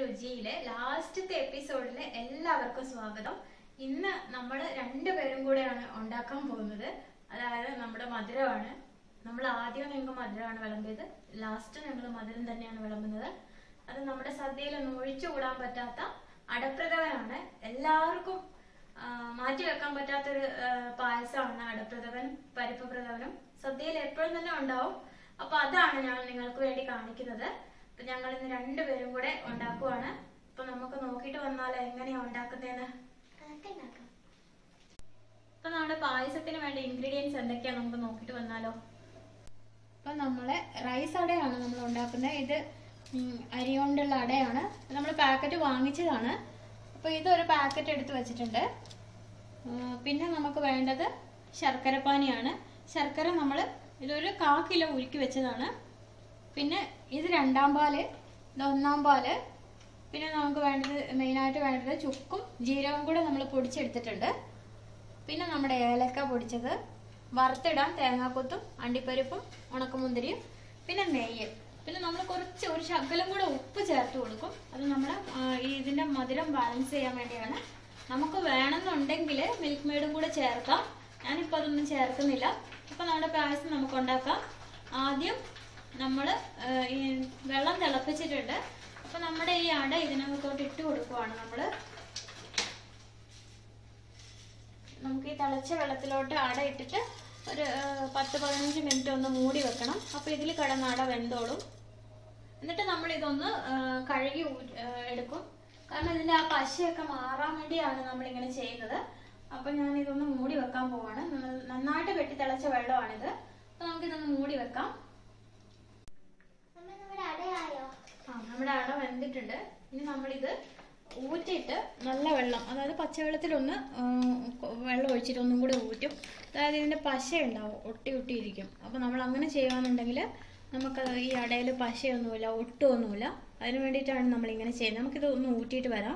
രുചിയിലെ ലാസ്റ്റത്തെ എപ്പിസോഡിലെ എല്ലാവർക്കും സ്വാഗതം ഇന്ന് നമ്മൾ രണ്ടുപേരും കൂടെയാണ് ഉണ്ടാക്കാൻ പോകുന്നത് അതായത് നമ്മുടെ മധുരമാണ് നമ്മൾ ആദ്യം ഞങ്ങൾക്ക് മധുരമാണ് വിളമ്പിയത് ലാസ്റ്റ് ഞങ്ങൾ മധുരം തന്നെയാണ് വിളമ്പുന്നത് അത് നമ്മുടെ സദ്യയിലൊന്നും ഒഴിച്ചുകൂടാൻ പറ്റാത്ത അടപ്രഥമനാണ് എല്ലാവർക്കും ആ, മാറ്റി വെക്കാൻ പറ്റാത്തൊരു ആ, പായസമാണ് അടപ്രഥമനും പരിപ്പ് പ്രഥമനും സദ്യയിൽ എപ്പോഴും തന്നെ ഉണ്ടാവും അപ്പൊ അതാണ് ഞാൻ നിങ്ങൾക്ക് വേണ്ടി കാണിക്കുന്നത് അപ്പൊ ഞങ്ങൾ ഇന്ന് രണ്ടുപേരും കൂടെ ഉണ്ടാക്കുവാണ് അപ്പൊ നമുക്ക് നോക്കിയിട്ട് വന്നാലോ എങ്ങനെയാ ഉണ്ടാക്കുന്നതെന്ന് അപ്പൊ നമ്മുടെ പായസത്തിന് വേണ്ട ഇൻഗ്രീഡിയൻസ് എന്തൊക്കെയാ നമുക്ക് നോക്കിയിട്ട് വന്നാലോ അപ്പൊ നമ്മളെ റൈസ് അടയാണ് നമ്മൾ ഉണ്ടാക്കുന്നത് ഇത് ഉം, അരി കൊണ്ടുള്ള അടയാണ് നമ്മൾ പാക്കറ്റ് വാങ്ങിച്ചതാണ് അപ്പൊ ഇതൊരു പാക്കറ്റ് എടുത്ത് വെച്ചിട്ടുണ്ട് ഉം, പിന്നെ നമുക്ക് വേണ്ടത് ശർക്കരപ്പാനിയാണ് ശർക്കര നമ്മൾ ഇതൊരു കാ കിലോ ഉരുക്കി വെച്ചതാണ് പിന്നെ ഇത് രണ്ടാം പാല് ഇത് ഒന്നാം പാല് പിന്നെ നമുക്ക് വേണ്ടത് മെയിനായിട്ട് വേണ്ടത് ചുക്കും ജീരകവും കൂടെ നമ്മൾ പൊടിച്ചെടുത്തിട്ടുണ്ട് പിന്നെ നമ്മുടെ ഏലക്ക പൊടിച്ചത് വറുത്തിടാൻ തേങ്ങാക്കൊത്തും അണ്ടിപ്പരിപ്പും ഉണക്കമുന്തിരിയും പിന്നെ നെയ്യ് പിന്നെ നമ്മൾ കുറച്ച് ഒരു ശകലം കൂടെ ഉപ്പ് ചേർത്ത് കൊടുക്കും അത് നമ്മുടെ ആ, ഈ ഇതിന്റെ മധുരം ബാലൻസ് ചെയ്യാൻ വേണ്ടിയാണ് നമുക്ക് വേണമെന്നുണ്ടെങ്കിൽ മിൽക്ക് മെയ്ഡും കൂടെ ചേർക്കാം ഞാനിപ്പോൾ അതൊന്നും ചേർക്കുന്നില്ല ഇപ്പം നമ്മുടെ പായസം നമുക്ക് ഉണ്ടാക്കാം ആദ്യം നമ്മൾ ഈ വെള്ളം തിളപ്പിച്ചിട്ടുണ്ട് അപ്പം നമ്മുടെ ഈ അട ഇതിനകത്തോട്ട് ഇട്ട് കൊടുക്കുവാണ് നമ്മൾ നമുക്ക് ഈ തിളച്ച വെള്ളത്തിലോട്ട് അട ഇട്ടിട്ട് ഒരു ആ, പത്ത് പതിനഞ്ച് മിനിറ്റ് ഒന്ന് മൂടി വെക്കണം അപ്പോൾ ഇതിൽ കിടന്ന അട വെന്തോളും എന്നിട്ട് നമ്മൾ ഇതൊന്ന് ആ, കഴുകി ഊ- ആ, എടുക്കും കാരണം ഇതിന്റെ ആ പശയൊക്കെ മാറാൻ വേണ്ടിയാണ് നമ്മൾ ഇങ്ങനെ ചെയ്യുന്നത് അപ്പൊ ഞാൻ ഇതൊന്ന് മൂടി വെക്കാൻ പോവാണ് നന്ന- നന്നായിട്ട് വെട്ടി തിളച്ച വെള്ളമാണിത് അപ്പൊ നമുക്ക് ഇതൊന്ന് മൂടി വെക്കാം ആ നമ്മുടെ അട വെന്തിട്ടുണ്ട് ഇനി നമ്മളിത് ഊറ്റിയിട്ട് നല്ല വെള്ളം അതായത് പച്ചവെള്ളത്തിലൊന്ന് ആ, കൊ- വെള്ളം ഒഴിച്ചിട്ട് ഒന്നും കൂടി ഊറ്റും അതായത് ഇതിന്റെ പശ ഉണ്ടാവും ഒട്ടി ഒട്ടി ഇരിക്കും അപ്പൊ നമ്മൾ അങ്ങനെ ചെയ്യുകയാണെന്നുണ്ടെങ്കിൽ നമുക്ക് ഈ അടയിൽ പശയൊന്നുമില്ല ഒട്ടുമൊന്നുമില്ല അതിന് വേണ്ടിയിട്ടാണ് നമ്മൾ ഇങ്ങനെ ചെയ്യുന്നത് നമുക്കിത് ഒന്ന് ഊറ്റിയിട്ട് വരാം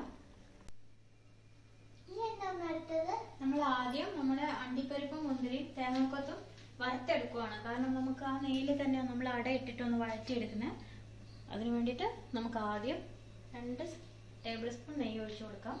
നമ്മൾ ആദ്യം നമ്മുടെ അണ്ടിപ്പരിപ്പും മുന്തിരിയും തേങ്ങാക്കൊത്തും വറുത്തെടുക്കുവാണ് കാരണം നമുക്ക് ആ നെയ്യിൽ തന്നെ നമ്മൾ അട ഇട്ടിട്ട് ഒന്ന് വഴറ്റിയെടുക്കുന്നത് അതിന് വേണ്ടിയിട്ട് നമുക്ക് ആദ്യം രണ്ട് ടേബിൾ സ്പൂൺ നെയ്യ് ഒഴിച്ചു കൊടുക്കാം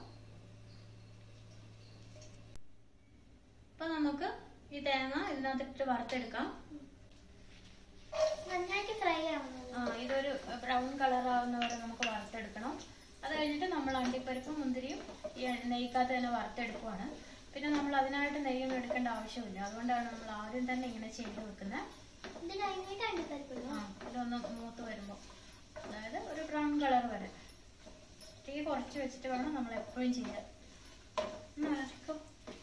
അപ്പൊ നമുക്ക് ഈ തേങ്ങ ഇതിനകത്തിട്ട് വറുത്തെടുക്കാം നന്നായിട്ട് ഫ്രൈ ആവുന്നത് ആ ഇതൊരു ബ്രൗൺ കളർ ആവുന്ന വരെ നമുക്ക് വറുത്തെടുക്കണം അത് കഴിഞ്ഞിട്ട് നമ്മൾ അണ്ടിപ്പരിപ്പും മുന്തിരിയും ഈ നെയ്ക്കകത്ത് തന്നെ വറുത്തെടുക്കുവാണ് പിന്നെ നമ്മൾ അതിനായിട്ട് നെയ്യൊന്നും എടുക്കേണ്ട ആവശ്യമില്ല അതുകൊണ്ടാണ് നമ്മൾ ആദ്യം തന്നെ ഇങ്ങനെ ചെയ്ത് വെക്കുന്നത് ഇത് കഴിഞ്ഞിട്ട് അണ്ടിപ്പരിപ്പിടും ആ ഇതൊന്ന് മൂത്ത് വരുമ്പോൾ അതായത് ഒരു ബ്രൗൺ കളർ വരെ തീ കുറച്ച് വെച്ചിട്ട് വേണം നമ്മൾ എപ്പോഴും ചെയ്യാൻ ഒന്ന് ഇളക്കും.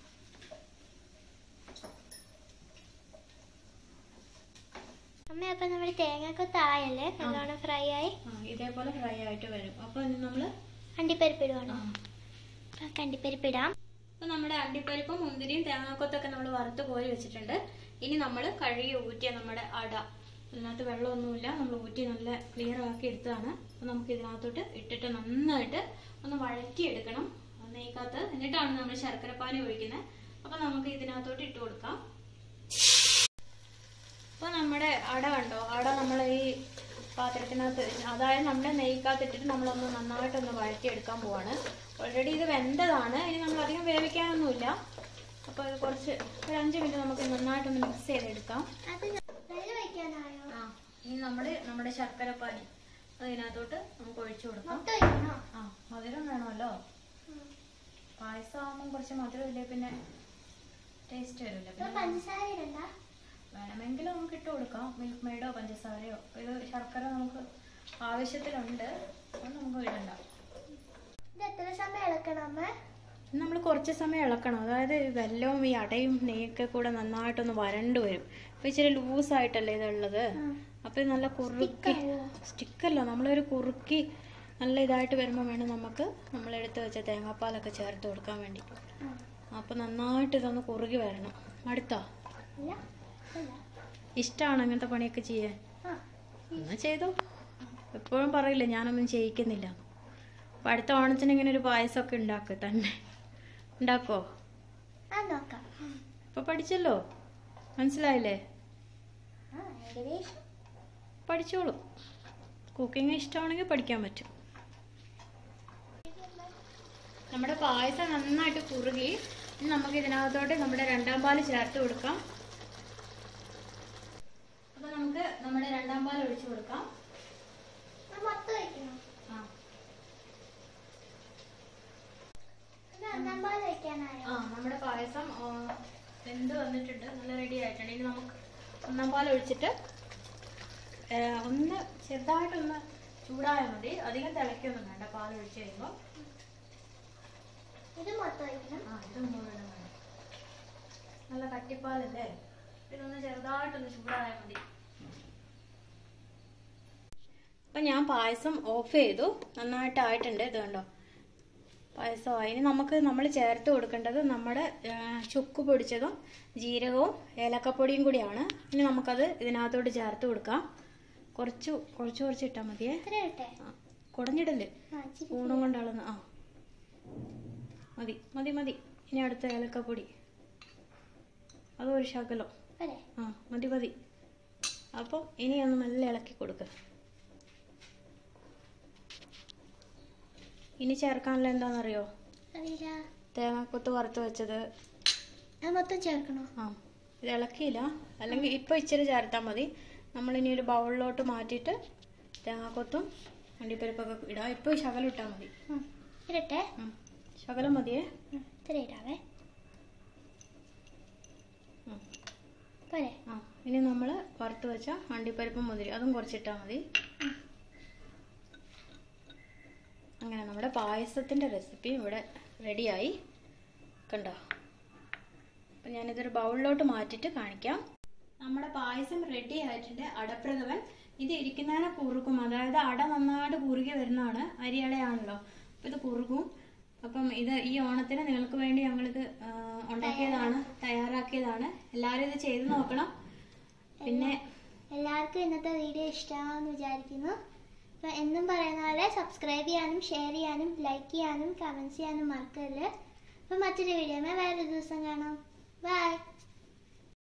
അമ്മ അപ്പൊ നമ്മുടെ തേങ്ങക്കൊത്ത് ആയല്ലേ നല്ലോണം ഫ്രൈ ആയി ആ ഇതേപോലെ ഫ്രൈ ആയിട്ട് വരും അപ്പോൾ നമ്മൾ അണ്ടിപ്പരിപ്പിടുവാണോ അപ്പൊ അണ്ടിപ്പരിപ്പിടാം അപ്പൊ നമ്മുടെ അണ്ടിപ്പരിപ്പും മുന്തിരിയും തേങ്ങാക്കൊത്തൊക്കെ നമ്മൾ വറുത്ത് കോരി വെച്ചിട്ടുണ്ട് ഇനി നമ്മൾ കഴുകി ഊറ്റിയ നമ്മുടെ അട ഇതിനകത്ത് വെള്ളമൊന്നുമില്ല നമ്മൾ ഊറ്റി നല്ല ക്ലിയർ ആക്കി എടുത്തതാണ് അപ്പോൾ നമുക്ക് ഇതിനകത്തോട്ട് ഇട്ടിട്ട് നന്നായിട്ട് ഒന്ന് വഴറ്റിയെടുക്കണം നെയ്ക്കകത്ത് എന്നിട്ടാണ് നമ്മൾ ശർക്കരപ്പാനി ഒഴിക്കുന്നത് അപ്പോൾ നമുക്ക് ഇതിനകത്തോട്ട് ഇട്ട് കൊടുക്കാം അപ്പോൾ നമ്മുടെ അട കണ്ടോ അട നമ്മൾ ഈ പാത്രത്തിനകത്ത് അതായത് നമ്മുടെ നെയ്ക്കകത്ത് ഇട്ടിട്ട് നമ്മളൊന്ന് നന്നായിട്ടൊന്ന് വഴറ്റിയെടുക്കാൻ പോവാണ് ഓൾറെഡി ഇത് വെന്തതാണ് ഇനി നമ്മൾ അധികം വേവിക്കാനൊന്നുമില്ല അപ്പോൾ ഇത് കുറച്ച് ഒരു അഞ്ച് മിനിറ്റ് നമുക്ക് നന്നായിട്ടൊന്ന് മിക്സ് ചെയ്തെടുക്കാം അത് വെള്ളം വയ്ക്കാനായോ ആ ഇനി നമ്മൾ നമ്മുടെ ശർക്കരപ്പാനി അതിനകത്തോട്ട് നമുക്ക് ഒഴിച്ചു കൊടുക്കാം മുട്ട വയ്ക്കണോ ആ മധുരം വേണമല്ലോ പായസം ആകുമ്പോൾ കുറച്ച് മധുരം ഇല്ലേ പിന്നെ ടേസ്റ്റ് വരില്ല ഇപ്പൊ പിന്നെ പഞ്ചസാര ഇടണ്ട വേണമെങ്കിൽ നമുക്ക് ഇട്ട് കൊടുക്കാം മിൽക്ക് മെയ്ഡോ പഞ്ചസാരയോ ഇത് ശർക്കര നമുക്ക് ആവശ്യത്തിലുണ്ട് അത് നമുക്ക് ഇടണ്ട ഇത് എത്ര സമയം ഇളക്കണം അമ്മ നമ്മൾ കുറച്ച് സമയം ഇളക്കണം അതായത് ഈ വെല്ലവും ഈ അടയും നെയ്യൊക്കെ കൂടെ നന്നായിട്ടൊന്ന് വരണ്ട് വരും അപ്പോൾ ഇച്ചിരി ലൂസായിട്ടല്ലേ ഇതുള്ളത് അപ്പോൾ ഇത് നല്ല കുറുക്കി സ്റ്റിക്കല്ല നമ്മളൊരു കുറുക്കി നല്ല ഇതായിട്ട് വരുമ്പോൾ വേണം നമുക്ക് നമ്മൾ എടുത്ത് വെച്ച തേങ്ങാപ്പാലൊക്കെ ചേർത്ത് കൊടുക്കാൻ വേണ്ടി അപ്പോൾ നന്നായിട്ട് ഇതൊന്ന് കുറുകി വരണം അടുത്തോ ഇല്ല ഇല്ല. ഇഷ്ടമാണ് അങ്ങനത്തെ പണിയൊക്കെ ചെയ്യാൻ ആ എന്നാ ചെയ്തോ എപ്പോഴും പറയില്ല ഞാനൊന്നും ചെയ്യിക്കുന്നില്ല അപ്പം അടുത്ത ഓണത്തിന് ഇങ്ങനെ ഒരു പായസമൊക്കെ ഉണ്ടാക്കുക തന്നെ ഉണ്ടാക്കോ ആ നോക്കാം ഇപ്പൊ പഠിച്ചല്ലോ മനസ്സിലായില്ലേ ആ ഏകദേശം പഠിച്ചോളൂ കുക്കിംഗ് ഇഷ്ടമാണെങ്കിൽ പഠിക്കാൻ പറ്റും നമ്മുടെ പായസം നന്നായിട്ട് കുറുകി ഇനി നമുക്ക് ഇതിനകത്തോട്ട് നമ്മുടെ രണ്ടാം പാല് ചേർത്ത് കൊടുക്കാം അപ്പൊ നമുക്ക് നമ്മുടെ രണ്ടാം പാൽ ഒഴിച്ചു കൊടുക്കാം ഇത് മൊത്തം വയ്ക്കണം ആ ഇത് ഒന്നാം പാൽ വയ്ക്കാനായോ ആ നമ്മുടെ പായസം ആ, വെന്ത് വന്നിട്ടുണ്ട് നല്ല റെഡി ആയിട്ടുണ്ട് ഇനി നമുക്ക് ഒന്നാം പാൽ ഒഴിച്ചിട്ട് ഏ, ഒന്ന് ചെറുതായിട്ടൊന്ന് ചൂടായാൽ മതി അധികം തിളയ്ക്കൊന്നും വേണ്ട പാൽ ഒഴിച്ച് കഴിയുമ്പോൾ ഇത് മൊത്തം വയ്ക്കണം ആ ഇത് മുഴുവൻ വേണം നല്ല കട്ടിപ്പാലല്ലേ ഇതൊന്ന് ചെറുതായിട്ടൊന്ന് ചൂടായാൽ മതി അപ്പം ഞാൻ പായസം ഓഫ് ചെയ്തു നന്നായിട്ടായിട്ടുണ്ട് ഇത് കണ്ടോ പായസം അതിന് നമുക്ക് നമ്മൾ ചേർത്ത് കൊടുക്കേണ്ടത് നമ്മുടെ ആ, ചുക്ക് പൊടിച്ചതും ജീരകവും ഏലക്കപ്പൊടിയും കൂടിയാണ് ഇനി നമുക്കത് ഇതിനകത്തോട്ട് ചേർത്ത് കൊടുക്കാം കുറച്ച് കുറച്ച് കുറച്ച് ഇട്ടാൽ മതിയേ എത്ര ഇട്ടെ ആ, കുടഞ്ഞിടല് ആ ഇച്ചിരി സ്പൂണും കൊണ്ട് അളന്ന് ആ മതി മതി മതി ഇനി അടുത്ത ഏലക്കപ്പൊടി അതും ഒരു ശകലം പോരെ ആ മതി മതി അപ്പോൾ ഇനി ഒന്ന് മെല്ലെ ഇളക്കി കൊടുക്കുക ഇനി ചേർക്കാനുള്ള എന്താണെന്നറിയോ അറിയില്ല തേങ്ങാക്കൊത്ത് വറുത്ത് വെച്ചത് അത് മൊത്തം ചേർക്കണോ ആ ഇത് ഇളക്കിയില്ല അല്ലെങ്കിൽ ഇപ്പോൾ ഇച്ചിരി ചേർത്താൽ മതി നമ്മളിനി ഒരു ബൗളിലോട്ട് മാറ്റിയിട്ട് തേങ്ങാക്കൊത്തും അണ്ടിപ്പരിപ്പൊക്കെ ഇടാം ഇപ്പോൾ ശകലം ഇട്ടാൽ മതി ഉം. ഇടട്ടെ ഉം. ശകലം മതിയേ ഉം. ഇത്ര ഇടാവേ ഉം. പോരെ ആ ഇനി നമ്മൾ വറുത്ത് വെച്ച അണ്ടിപ്പരിപ്പും മുതിരി അതും കുറച്ചിട്ടാൽ മതി അങ്ങനെ നമ്മുടെ പായസത്തിൻ്റെ റെസിപ്പി ഇവിടെ റെഡിയായി കണ്ടോ അപ്പം ഞാനിതൊരു ബൗളിലോട്ട് മാറ്റിയിട്ട് കാണിക്കാം നമ്മുടെ പായസം റെഡി ആയിട്ടുണ്ട് അടപ്രഥമൻ ഇത് ഇരിക്കുന്നതിനെ കുറുക്കും അതായത് അട നന്നായിട്ട് കുറുകി വരുന്നതാണ് അരിയടയാണല്ലോ അപ്പം ഇത് കുറുകും അപ്പം ഇത് ഈ ഓണത്തിന് നിങ്ങൾക്ക് വേണ്ടി ഞങ്ങളിത് ആ, ഉണ്ടാക്കിയതാണ് തയ്യാറാക്കിയതാണ് എല്ലാവരും ഇത് ചെയ്ത് നോക്കണം പിന്നെ എല്ലാവർക്കും ഇന്നത്തെ വീഡിയോ ഇഷ്ടമാണെന്ന് വിചാരിക്കുന്നു അപ്പോൾ എന്നും പറയുന്ന പോലെ സബ്സ്ക്രൈബ് ചെയ്യാനും ഷെയർ ചെയ്യാനും ലൈക്ക് ചെയ്യാനും കമൻറ്റ് ചെയ്യാനും മറക്കരുത് അപ്പോൾ മറ്റൊരു വീഡിയോമേ വേറൊരു ദിവസം കാണാം ബൈ